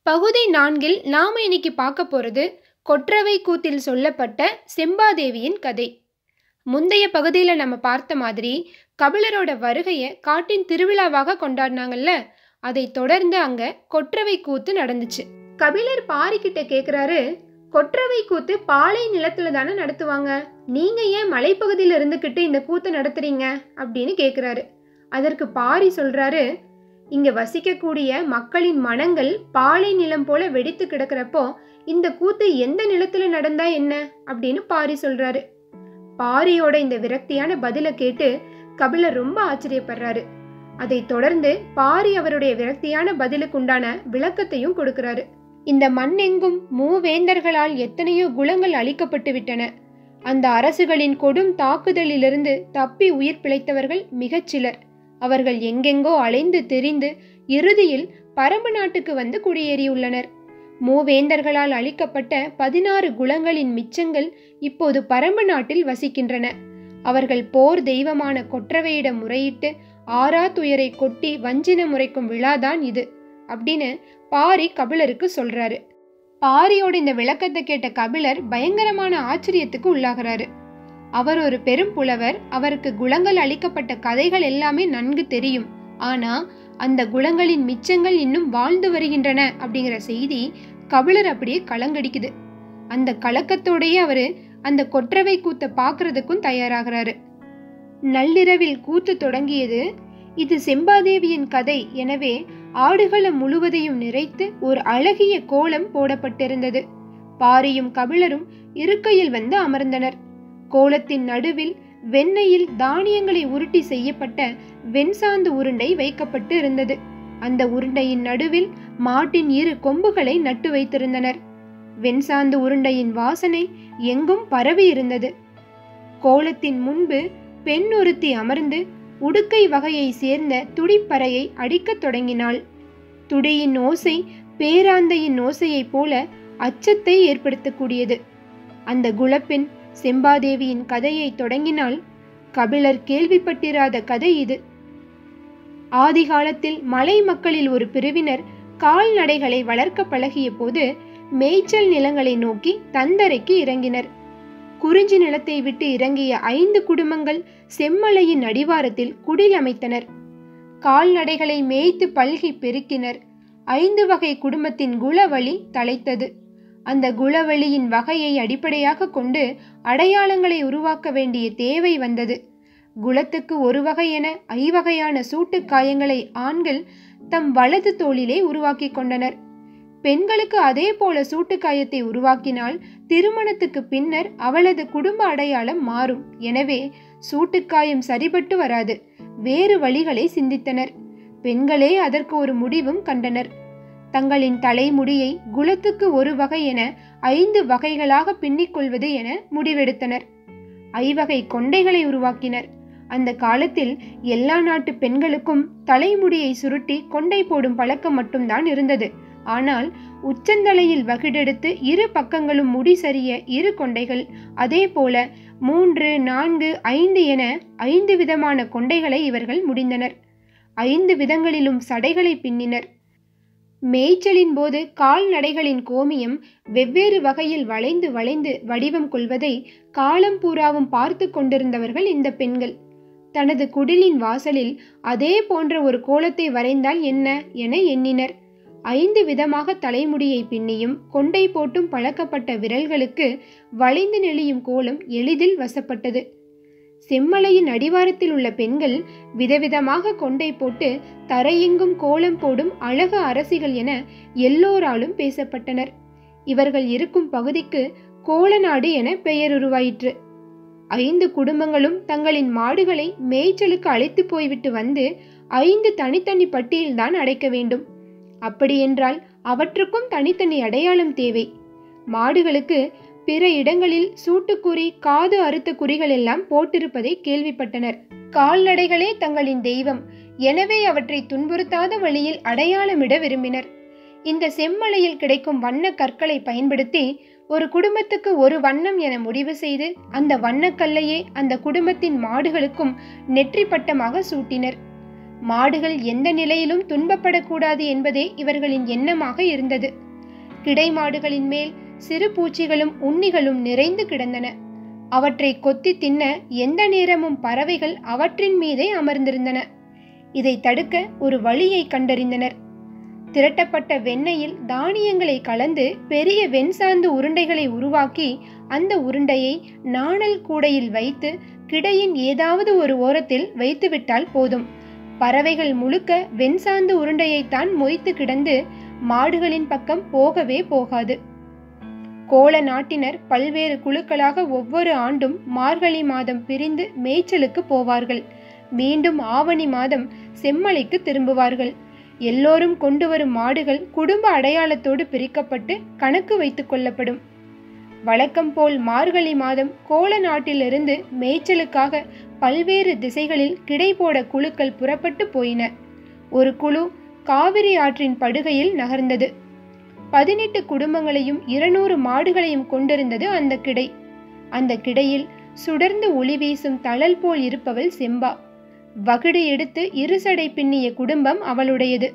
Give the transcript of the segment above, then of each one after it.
பகுதி நான்கில் நாம இன்னைக்கு பார்க்க போகிறது கொற்றவை கூத்தில் சொல்லப்பட்ட செம்பாதேவியின் கதை முந்தைய பகுதியில் நம்ம பார்த்த மாதிரி கபிலரோட வருகையை காட்டின் திருவிழாவாக கொண்டாடினாங்கல்ல அதை தொடர்ந்து அங்க கொற்றவை கூத்து நடந்துச்சு கபிலர் பாரிக்கிட்ட கேக்குறாரு கொற்றவை கூத்து பாலை நிலத்துல தானே நடத்துவாங்க நீங்க ஏன் மலைப்பகுதியில இருந்துகிட்டு இந்த கூத்து நடத்துறீங்க அப்படின்னு கேக்குறாரு அதற்கு பாரி சொல்றாரு இங்க வசிக்கக்கூடிய மக்களின் மனங்கள் பாலை நிலம் போல வெடித்து கிடக்கிறப்போ இந்த கூத்து எந்த நிலத்துல நடந்தா என்ன அப்படின்னு பாரி சொல்றாரு பாரியோட இந்த விரக்தியான பதிலை கேட்டு கபிலர் ரொம்ப ஆச்சரியப்படுறாரு அதை தொடர்ந்து பாரி அவருடைய விரக்தியான பதிலுக்கு உண்டான விளக்கத்தையும் கொடுக்கிறாரு இந்த மண்ணெங்கும் மூவேந்தர்களால் எத்தனையோ குலங்கள் அழிக்கப்பட்டு விட்டன அந்த அரசுகளின் கொடும் தாக்குதலிலிருந்து தப்பி உயிர் பிழைத்தவர்கள் மிகச் சிலர் அவர்கள் எங்கெங்கோ அலைந்து தெரிந்து இறுதியில் பரம்பு நாட்டுக்கு வந்து குடியேறியுள்ளனர் மூவேந்தர்களால் அழிக்கப்பட்ட பதினாறு குலங்களின் மிச்சங்கள் இப்போது பரம்பு நாட்டில் வசிக்கின்றன அவர்கள் போர் தெய்வமான கொற்றவையிடம் முறையிட்டு ஆறா துயரை கொட்டி வஞ்சின முறைக்கும் விழாதான் இது அப்படின்னு பாரி கபிலருக்கு சொல்றாரு பாரியோட இந்த விளக்கத்தை கேட்ட கபிலர் பயங்கரமான ஆச்சரியத்துக்கு உள்ளாகிறாரு அவர் ஒரு பெரும் புலவர் அவருக்கு குலங்கள் அளிக்கப்பட்ட கதைகள் எல்லாமே நன்கு தெரியும் ஆனா அந்த குலங்களின் மிச்சங்கள் இன்னும் வாழ்ந்து வருகின்றன அப்படிங்கிற செய்தி கபிலர் அப்படியே கலங்கடிக்குது அந்த கலக்கத்தோடயே அவரு அந்த கொற்றவை கூத்த பாக்குறதுக்கும் தயாராகிறாரு நள்ளிரவில் கூத்து தொடங்கியது இது செம்பாதேவியின் கதை எனவே ஆடுகளம் முழுவதையும் நிறைத்து ஒரு அழகிய கோலம் போடப்பட்டிருந்தது பாரியும் கபிலரும் இருக்கையில் வந்து அமர்ந்தனர் கோலத்தின் நடுவில் வெண்ணெயில் தானியங்களை உருட்டி செய்யப்பட்ட வெண்சாந்து உருண்டை வைக்கப்பட்டு இருந்தது அந்த உருண்டையின் நடுவில் மாட்டின் இரு கொம்புகளை நட்டு வைத்திருந்தனர் வெண்சாந்து உருண்டையின் வாசனை எங்கும் பரவி இருந்தது கோலத்தின் முன்பு பெண் ஒருத்தி அமர்ந்து உடுக்கை வகையை சேர்ந்த துடிப்பறையை அடிக்கத் தொடங்கினாள் துடியின் ஓசை பேராந்தையின் ஓசையைப் போல அச்சத்தை ஏற்படுத்தக்கூடியது அந்த குலப்பெண் செம்பாதேவியின் கதையை தொடங்கினால் கபிலர் கேள்விப்பட்டிராத கதை இது ஆதி காலத்தில் மலை மக்களில் ஒரு பிரிவினர் கால்நடைகளை வளர்க்க பழகிய போது மேய்ச்சல் நிலங்களை நோக்கி தந்தரைக்கு இறங்கினர் குறிஞ்சி நிலத்தை விட்டு இறங்கிய ஐந்து குடும்பங்கள் செம்மலையின் அடிவாரத்தில் குடில் அமைத்தனர் கால்நடைகளை மேய்த்து பல்கி பெருக்கினர் ஐந்து வகை குடும்பத்தின் குலவழி தலைத்தது அந்த குலவழியின் வகையை அடிப்படையாக கொண்டு அடையாளங்களை உருவாக்க வேண்டிய தேவை வந்தது குலத்துக்கு ஒரு வகை என ஐவகையான சூட்டு காயங்களை ஆண்கள் தம் வலது தோளிலே உருவாக்கி கொண்டனர் பெண்களுக்கு அதே போல சூட்டுக்காயத்தை உருவாக்கினால் திருமணத்துக்கு பின்னர் அவளது குடும்ப அடையாளம் மாறும் எனவே சூட்டுக்காயம் சரிபட்டு வராது வேறு வழிகளை சிந்தித்தனர் பெண்களே அதற்கு ஒரு முடிவும் கண்டனர் தங்களின் தலைமுடியை குலத்துக்கு ஒரு வகை என ஐந்து வகைகளாக பின்னிக்கொள்வது என முடிவெடுத்தனர் ஐவகை கொண்டைகளை உருவாக்கினர் அந்த காலத்தில் எல்லா நாட்டு பெண்களுக்கும் தலைமுடியை சுருட்டி கொண்டை போடும் பழக்கம் மட்டும்தான் இருந்தது ஆனால் உச்சந்தலையில் வகிடெடுத்து இரு பக்கங்களும் முடி சரிய இரு கொண்டைகள் அதே போல மூன்று நான்கு ஐந்து என ஐந்து விதமான கொண்டைகளை இவர்கள் முடிந்தனர் ஐந்து விதங்களிலும் சடைகளை பின்னினர் மேய்ச்சலின் போது கால்நடைகளின் கோமியம் வெவ்வேறு வகையில் வளைந்து வளைந்து வடிவம் கொள்வதை காலம் பூராவும் பார்த்து கொண்டிருந்தவர்கள் இந்த பெண்கள் தனது குடிலின் வாசலில் அதே போன்ற ஒரு கோலத்தை வரைந்தால் என்ன என எண்ணினர் ஐந்து விதமாக தலைமுடியை பின்னியும் கொண்டை போட்டும் பழக்கப்பட்ட விரல்களுக்கு வளைந்து நெளியும் கோலம் எளிதில் வசப்பட்டது செம்மலையின் அடிவாரத்தில் உள்ள பெண்கள் விதவிதமாக கொண்டை போட்டு தரையெங்கும் கோலம் போடும் அழகு அரசிகள் என எல்லோராலும் பேசப்பட்டனர் இவர்கள் இருக்கும் பகுதிக்கு கோலநாடு என பெயர் உருவாயிற்று ஐந்து குடும்பங்களும் தங்களின் மாடுகளை மேய்ச்சலுக்கு அழைத்து போய்விட்டு வந்து ஐந்து தனித்தனி பட்டியல்தான் அடைக்க வேண்டும் அப்படியென்றால் அவற்றுக்கும் தனித்தனி அடையாளம் தேவை மாடுகளுக்கு பிற இடங்களில் சூட்டுக்குறி காது அறுத்த குறிகள் எல்லாம் போட்டிருப்பதை கேள்விப்பட்டனர் கால்நடைகளே தங்களின் தெய்வம் எனவே அவற்றை துன்புறுத்தாத வழியில் அடையாளமிட விரும்பினர் இந்த செம்மலையில் கிடைக்கும் வண்ண கற்களை பயன்படுத்தி ஒரு குடும்பத்துக்கு ஒரு வண்ணம் என முடிவு செய்து அந்த வண்ணக்கல்லையே அந்த குடும்பத்தின் மாடுகளுக்கும் நெற்றி பட்டமாக சூட்டினர் மாடுகள் எந்த நிலையிலும் துன்பப்படக்கூடாது என்பதே இவர்களின் எண்ணமாக இருந்தது கிடை மாடுகளின் மேல் சிறு பூச்சிகளும் உண்ணிகளும் நிறைந்து கிடந்தன அவற்றை கொத்தி தின்ன எந்த நேரமும் பறவைகள் அவற்றின் மீதே அமர்ந்திருந்தன இதை தடுக்க ஒரு வழியை கண்டறிந்தனர் திரட்டப்பட்ட வெண்ணெயில் தானியங்களை கலந்து பெரிய வெண்சாந்து உருண்டைகளை உருவாக்கி அந்த உருண்டையை நாணல் கூடையில் வைத்து கிடையின் ஏதாவது ஒரு ஓரத்தில் வைத்துவிட்டால் போதும் பறவைகள் முழுக்க வெண்சாந்து உருண்டையைத்தான் மொய்த்து கிடந்து மாடுகளின் பக்கம் போகவே போகாது கோல நாட்டினர் பல்வேறு குழுக்களாக ஒவ்வொரு ஆண்டும் மார்கழி மாதம் பிரிந்து மேய்ச்சலுக்கு போவார்கள் மீண்டும் ஆவணி மாதம் செம்மலைக்கு திரும்புவார்கள் எல்லோரும் கொண்டு வரும் மாடுகள் குடும்ப அடையாளத்தோடு பிரிக்கப்பட்டு கணக்கு வைத்துக் கொள்ளப்படும் வழக்கம் போல் மார்கழி மாதம் கோல நாட்டிலிருந்து மேய்ச்சலுக்காக பல்வேறு திசைகளில் கிடை போட குழுக்கள் புறப்பட்டு போயின ஒரு குழு காவிரி ஆற்றின் படுகையில் நகர்ந்தது பதினெட்டு குடும்பங்களையும் இருநூறு மாடுகளையும் கொண்டிருந்தது அந்த கிடை அந்த கிடையில் சுடர்ந்து ஒளி வீசும் தழல் போல் இருப்பவள் செம்பா வகுடு எடுத்து இருசடை பின்னிய குடும்பம் அவளுடையது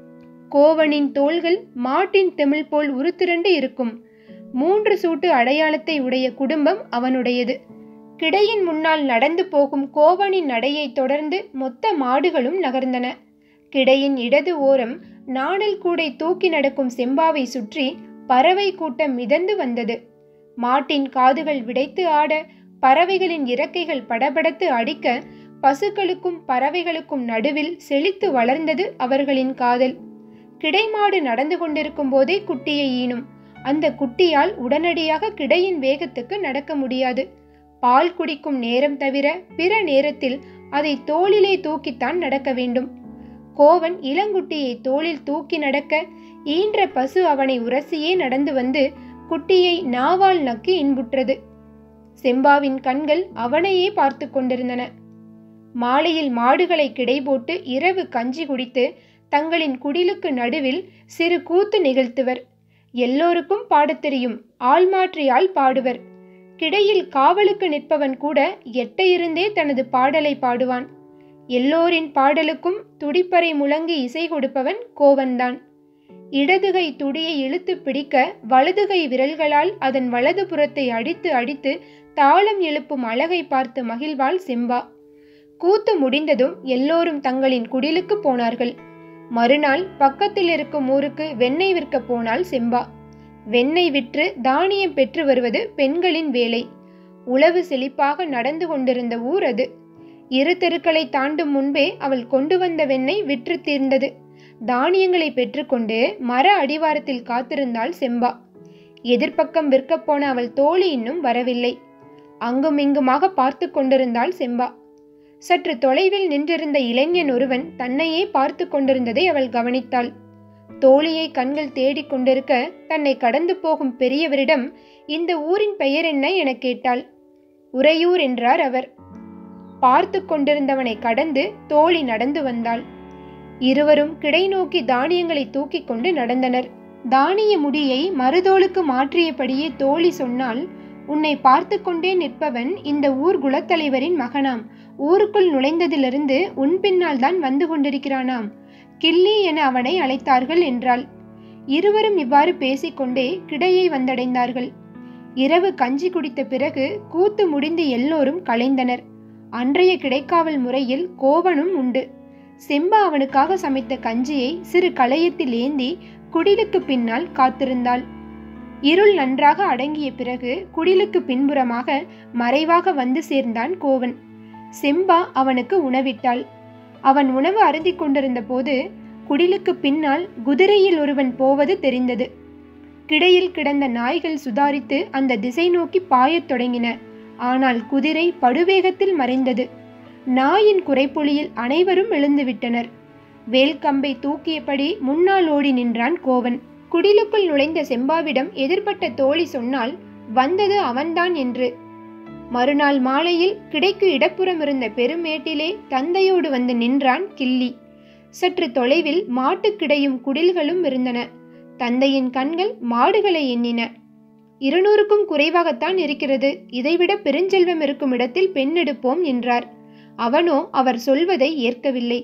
கோவனின் தோள்கள் மாட்டின் தெமிழ் போல் உருத்திரண்டு இருக்கும் மூன்று சூட்டு அடையாளத்தை உடைய குடும்பம் அவனுடையது கிடையின் முன்னால் நடந்து போகும் கோவனின் நடையை தொடர்ந்து மொத்த மாடுகளும் நகர்ந்தன கிடையின் இடது ஓரம் நாணல் கூடை தூக்கி நடக்கும் செம்பாவை சுற்றி பறவை கூட்டம் மிதந்து வந்தது மாட்டின் காதுகள் விடைத்து ஆட பறவைகளின் இறக்கைகள் படபடத்து அடிக்க பசுக்களுக்கும் பறவைகளுக்கும் நடுவில் செழித்து வளர்ந்தது அவர்களின் காதல் கிடைமாடு நடந்து கொண்டிருக்கும் போதே குட்டியை ஈனும் அந்த குட்டியால் உடனடியாக கிடையின் வேகத்துக்கு நடக்க முடியாது பால் குடிக்கும் நேரம் தவிர பிற நேரத்தில் அதை தோளிலே தூக்கித்தான் நடக்க வேண்டும் கோவன் இளங்குட்டியை தோளில் தூக்கி நடக்க ஈன்ற பசு அவனை உரசியே நடந்து வந்து குட்டியை நாவால் நக்கி இன்புற்றது செம்பாவின் கண்கள் அவனையே பார்த்து கொண்டிருந்தன மாலையில் மாடுகளை கிடை போட்டு இரவு கஞ்சி குடித்து தங்களின் குடிலுக்கு நடுவில் சிறு கூத்து நிகழ்த்துவர் எல்லோருக்கும் பாடத் தெரியும் ஆள் மாற்றியால் பாடுவர் கிடையில் காவலுக்கு நிற்பவன் கூட எட்ட இருந்தே தனது பாடலை பாடுவான் எல்லோரின் பாடலுக்கும் துடிப்பறை முழங்கி இசை கொடுப்பவன் கோவன்தான் இடதுகை துடியை இழுத்து பிடிக்க வலதுகை விரல்களால் அதன் வலது புறத்தை அடித்து அடித்து தாளம் எழுப்பும் அழகை பார்த்து மகிழ்வாள் செம்பா கூத்து முடிந்ததும் எல்லோரும் தங்களின் குடிலுக்கு போனார்கள் மறுநாள் பக்கத்தில் இருக்கும் ஊருக்கு வெண்ணெய் விற்க போனாள் செம்பா வெண்ணெய் விற்று தானியம் பெற்று வருவது பெண்களின் வேலை உழவு செழிப்பாக நடந்து கொண்டிருந்த ஊர் அது இரு தெருக்களை தாண்டும் முன்பே அவள் கொண்டு வந்த வெண்ணெய் விற்று தீர்ந்தது தானியங்களை பெற்றுக்கொண்டு மர அடிவாரத்தில் காத்திருந்தாள் செம்பா எதிர்ப்பக்கம் விற்கப் போன அவள் தோழி இன்னும் வரவில்லை அங்கும் இங்குமாக பார்த்து கொண்டிருந்தாள் செம்பா சற்று தொலைவில் நின்றிருந்த இளைஞன் ஒருவன் தன்னையே பார்த்து கொண்டிருந்ததை அவள் கவனித்தாள் தோழியை கண்கள் தேடிக் கொண்டிருக்க தன்னை கடந்து போகும் பெரியவரிடம் இந்த ஊரின் பெயர் என்ன என கேட்டாள் உறையூர் என்றார் அவர் பார்த்து கொண்டிருந்தவனை கடந்து தோழி நடந்து வந்தாள் இருவரும் கிடை நோக்கி தானியங்களை தூக்கிக் கொண்டு நடந்தனர் தானிய முடியை மறுதோளுக்கு மாற்றியபடியே தோழி சொன்னால் உன்னை பார்த்து கொண்டே நிற்பவன் இந்த ஊர் குலத்தலைவரின் மகனாம் ஊருக்குள் நுழைந்ததிலிருந்து உன் பின்னால் தான் வந்து கொண்டிருக்கிறானாம் கிள்ளி என அவனை அழைத்தார்கள் என்றாள் இருவரும் இவ்வாறு பேசிக்கொண்டே கிடையை வந்தடைந்தார்கள் இரவு கஞ்சி குடித்த பிறகு கூத்து முடிந்து எல்லோரும் கலைந்தனர் அன்றைய கிடைக்காவல் முறையில் கோவனும் உண்டு செம்பா அவனுக்காக சமைத்த கஞ்சியை சிறு களையத்தில் ஏந்தி குடிலுக்கு பின்னால் காத்திருந்தாள் இருள் நன்றாக அடங்கிய பிறகு குடிலுக்கு பின்புறமாக மறைவாக வந்து சேர்ந்தான் கோவன் செம்பா அவனுக்கு உணவிட்டாள் அவன் உணவு அருந்திக் கொண்டிருந்த போது குடிலுக்கு பின்னால் குதிரையில் ஒருவன் போவது தெரிந்தது கிடையில் கிடந்த நாய்கள் சுதாரித்து அந்த திசை நோக்கி பாயத் தொடங்கின ஆனால் குதிரை படுவேகத்தில் மறைந்தது நாயின் குறைப்புலியில் அனைவரும் எழுந்துவிட்டனர் வேல்கம்பை தூக்கியபடி முன்னால் ஓடி நின்றான் கோவன் குடிலுக்குள் நுழைந்த செம்பாவிடம் எதிர்பட்ட தோழி சொன்னால் வந்தது அவன்தான் என்று மறுநாள் மாலையில் கிடைக்கு இடப்புறம் இருந்த பெருமேட்டிலே தந்தையோடு வந்து நின்றான் கிள்ளி சற்று தொலைவில் மாட்டுக்கிடையும் குடில்களும் இருந்தன தந்தையின் கண்கள் மாடுகளை எண்ணின இருநூறுக்கும் குறைவாகத்தான் இருக்கிறது இதைவிட பெருஞ்செல்வம் இருக்கும் இடத்தில் பெண் எடுப்போம் என்றார் அவனோ அவர் சொல்வதை ஏற்கவில்லை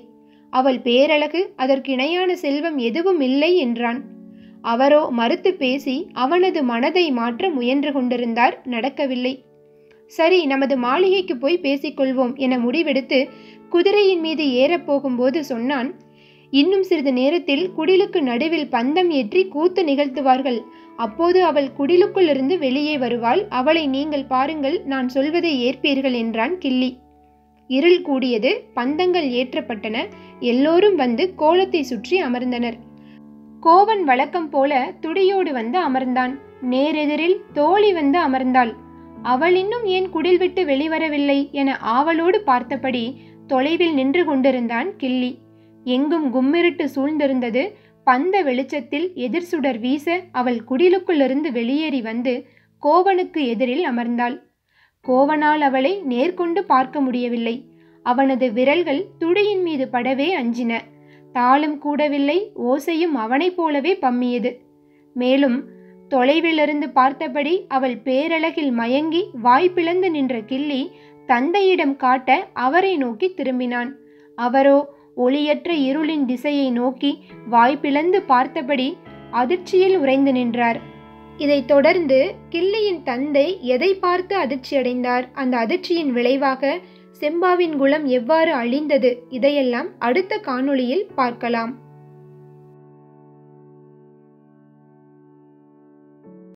அவள் பேரழகு அதற்கு இணையான செல்வம் எதுவும் இல்லை என்றான் அவரோ மறுத்து பேசி அவனது மனதை மாற்ற முயன்று கொண்டிருந்தார் நடக்கவில்லை சரி நமது மாளிகைக்கு போய் பேசிக்கொள்வோம் என முடிவெடுத்து குதிரையின் மீது ஏறப் போகும்போது சொன்னான் இன்னும் சிறிது நேரத்தில் குடிலுக்கு நடுவில் பந்தம் ஏற்றி கூத்து நிகழ்த்துவார்கள் அப்போது அவள் குடிலுக்குள் இருந்து வெளியே வருவாள் அவளை நீங்கள் பாருங்கள் நான் சொல்வதை ஏற்பீர்கள் என்றான் கிள்ளி இருள் கூடியது பந்தங்கள் ஏற்றப்பட்டன எல்லோரும் வந்து கோலத்தை சுற்றி அமர்ந்தனர் கோவன் வழக்கம் போல துடியோடு வந்து அமர்ந்தான் நேரெதிரில் தோழி வந்து அமர்ந்தாள் அவள் இன்னும் ஏன் குடில் விட்டு வெளிவரவில்லை என ஆவலோடு பார்த்தபடி தொலைவில் நின்று கொண்டிருந்தான் கிள்ளி எங்கும் கும்மிருட்டு சூழ்ந்திருந்தது பந்த வெளிச்சத்தில் எதிர் சுடர் வீச அவள் குடிலுக்குள்ளிருந்து வெளியேறி வந்து கோவனுக்கு எதிரில் அமர்ந்தாள் கோவனால் அவளை நேர்கொண்டு பார்க்க முடியவில்லை அவனது விரல்கள் துடியின் மீது படவே அஞ்சின தாளம் கூடவில்லை ஓசையும் அவனைப் போலவே பம்மியது மேலும் தொலைவிலிருந்து பார்த்தபடி அவள் பேரழகில் மயங்கி வாய் பிளந்து நின்ற கிள்ளி தந்தையிடம் காட்ட அவரை நோக்கி திரும்பினான் அவரோ ஒளியற்ற இருளின் திசையை நோக்கி வாய் பிளந்து பார்த்தபடி அதிர்ச்சியில் உறைந்து நின்றார் இதைத் தொடர்ந்து கிள்ளியின் தந்தை எதை பார்த்து அதிர்ச்சியடைந்தார் அந்த அதிர்ச்சியின் விளைவாக செம்பாவின் குலம் எவ்வாறு அழிந்தது இதையெல்லாம் அடுத்த காணொளியில் பார்க்கலாம்